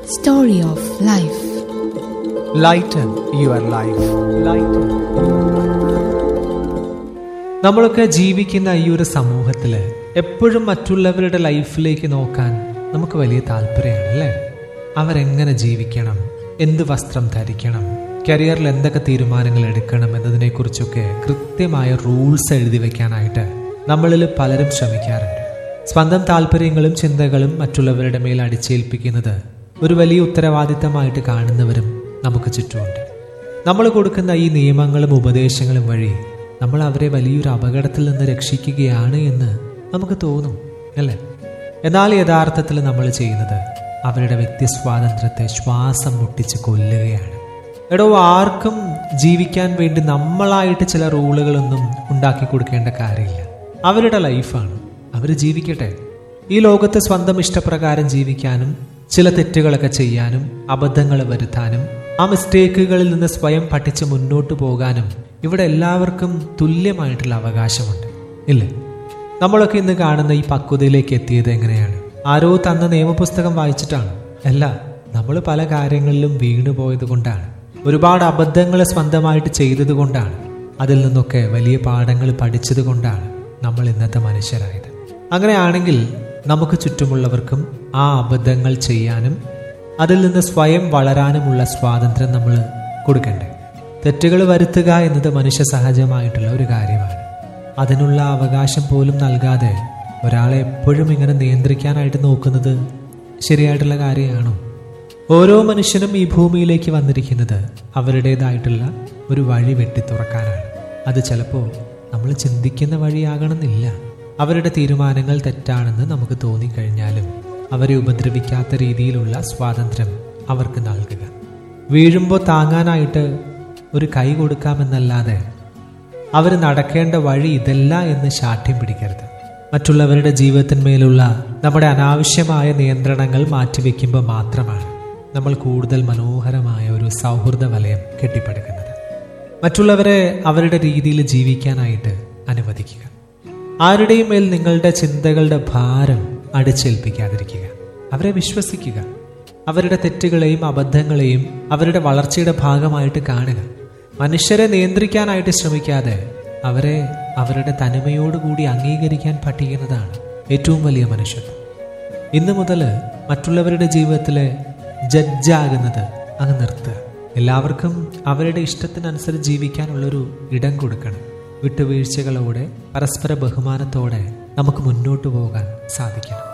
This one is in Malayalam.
Story of Life. Lighten your life lighten നമ്മളൊക്കെ ജീവിക്കുന്ന ഈ ഒരു സമൂഹത്തിൽ എപ്പോഴും മറ്റുള്ളവരുടെ ലൈഫിലേക്ക് നോക്കാൻ നമുക്ക് വലിയ താല്പര്യമാണ് അല്ലേ അവരെങ്ങനെ ജീവിക്കണം എന്ത് വസ്ത്രം ധരിക്കണം കരിയറിൽ എന്തൊക്കെ തീരുമാനങ്ങൾ എടുക്കണം എന്നതിനെക്കുറിച്ചൊക്കെ കൃത്യമായ റൂൾസ് എഴുതി വെക്കാനായിട്ട് നമ്മളിൽ പലരും ശ്രമിക്കാറുണ്ട് സ്വന്തം താല്പര്യങ്ങളും ചിന്തകളും മറ്റുള്ളവരുടെ മേൽ അടിച്ചേൽപ്പിക്കുന്നത് ഒരു വലിയ ഉത്തരവാദിത്തമായിട്ട് കാണുന്നവരും നമുക്ക് ചുറ്റുമുണ്ട് നമ്മൾ കൊടുക്കുന്ന ഈ നിയമങ്ങളും ഉപദേശങ്ങളും വഴി നമ്മൾ അവരെ വലിയൊരു അപകടത്തിൽ നിന്ന് രക്ഷിക്കുകയാണ് എന്ന് നമുക്ക് തോന്നും അല്ലേ എന്നാൽ യഥാർത്ഥത്തിൽ നമ്മൾ ചെയ്യുന്നത് അവരുടെ വ്യക്തി സ്വാതന്ത്ര്യത്തെ ശ്വാസം മുട്ടിച്ച് കൊല്ലുകയാണ് എടോ ആർക്കും ജീവിക്കാൻ വേണ്ടി നമ്മളായിട്ട് ചില റൂളുകളൊന്നും ഉണ്ടാക്കി കൊടുക്കേണ്ട കാര്യമില്ല അവരുടെ ലൈഫാണ് അവർ ജീവിക്കട്ടെ ഈ ലോകത്ത് സ്വന്തം ഇഷ്ടപ്രകാരം ജീവിക്കാനും ചില തെറ്റുകളൊക്കെ ചെയ്യാനും അബദ്ധങ്ങൾ വരുത്താനും ആ മിസ്റ്റേക്കുകളിൽ നിന്ന് സ്വയം പഠിച്ച് മുന്നോട്ട് പോകാനും ഇവിടെ എല്ലാവർക്കും തുല്യമായിട്ടുള്ള അവകാശമുണ്ട് ഇല്ലേ നമ്മളൊക്കെ ഇന്ന് കാണുന്ന ഈ പക്വതയിലേക്ക് എത്തിയത് എങ്ങനെയാണ് ആരോ തന്ന നിയമപുസ്തകം വായിച്ചിട്ടാണ് അല്ല നമ്മൾ പല കാര്യങ്ങളിലും വീണുപോയത് കൊണ്ടാണ് ഒരുപാട് അബദ്ധങ്ങൾ സ്വന്തമായിട്ട് ചെയ്തത് കൊണ്ടാണ് അതിൽ നിന്നൊക്കെ വലിയ പാഠങ്ങൾ പഠിച്ചത് കൊണ്ടാണ് നമ്മൾ ഇന്നത്തെ മനുഷ്യരായത് അങ്ങനെയാണെങ്കിൽ നമുക്ക് ചുറ്റുമുള്ളവർക്കും ആ അബദ്ധങ്ങൾ ചെയ്യാനും അതിൽ നിന്ന് സ്വയം വളരാനുമുള്ള സ്വാതന്ത്ര്യം നമ്മൾ കൊടുക്കണ്ടേ തെറ്റുകൾ വരുത്തുക എന്നത് മനുഷ്യ സഹജമായിട്ടുള്ള ഒരു കാര്യമാണ് അതിനുള്ള അവകാശം പോലും നൽകാതെ ഒരാളെ എപ്പോഴും ഇങ്ങനെ നിയന്ത്രിക്കാനായിട്ട് നോക്കുന്നത് ശരിയായിട്ടുള്ള കാര്യമാണോ ഓരോ മനുഷ്യനും ഈ ഭൂമിയിലേക്ക് വന്നിരിക്കുന്നത് അവരുടേതായിട്ടുള്ള ഒരു വഴി വെട്ടി തുറക്കാനാണ് അത് ചിലപ്പോൾ നമ്മൾ ചിന്തിക്കുന്ന വഴിയാകണമെന്നില്ല അവരുടെ തീരുമാനങ്ങൾ തെറ്റാണെന്ന് നമുക്ക് തോന്നിക്കഴിഞ്ഞാലും അവരെ ഉപദ്രവിക്കാത്ത രീതിയിലുള്ള സ്വാതന്ത്ര്യം അവർക്ക് നൽകുക വീഴുമ്പോൾ താങ്ങാനായിട്ട് ഒരു കൈ കൊടുക്കാമെന്നല്ലാതെ അവർ നടക്കേണ്ട വഴി ഇതല്ല എന്ന് ശാഠ്യം പിടിക്കരുത് മറ്റുള്ളവരുടെ ജീവിതത്തിന്മേലുള്ള നമ്മുടെ അനാവശ്യമായ നിയന്ത്രണങ്ങൾ മാറ്റിവെക്കുമ്പോൾ മാത്രമാണ് നമ്മൾ കൂടുതൽ മനോഹരമായ ഒരു സൗഹൃദ വലയം കെട്ടിപ്പടുക്കുന്നത് മറ്റുള്ളവരെ അവരുടെ രീതിയിൽ ജീവിക്കാനായിട്ട് അനുവദിക്കുക ആരുടെയും മേൽ നിങ്ങളുടെ ചിന്തകളുടെ ഭാരം അടിച്ചേൽപ്പിക്കാതിരിക്കുക അവരെ വിശ്വസിക്കുക അവരുടെ തെറ്റുകളെയും അബദ്ധങ്ങളെയും അവരുടെ വളർച്ചയുടെ ഭാഗമായിട്ട് കാണുക മനുഷ്യരെ നിയന്ത്രിക്കാനായിട്ട് ശ്രമിക്കാതെ അവരെ അവരുടെ തനിമയോടുകൂടി അംഗീകരിക്കാൻ പഠിക്കുന്നതാണ് ഏറ്റവും വലിയ മനുഷ്യത്വം ഇന്നു മുതൽ മറ്റുള്ളവരുടെ ജീവിതത്തിലെ ജഡ്ജാകുന്നത് അങ്ങ് നിർത്തുക എല്ലാവർക്കും അവരുടെ ഇഷ്ടത്തിനനുസരിച്ച് ജീവിക്കാനുള്ളൊരു ഇടം കൊടുക്കണം വിട്ടുവീഴ്ചകളോടെ പരസ്പര ബഹുമാനത്തോടെ നമുക്ക് മുന്നോട്ട് പോകാൻ സാധിക്കണം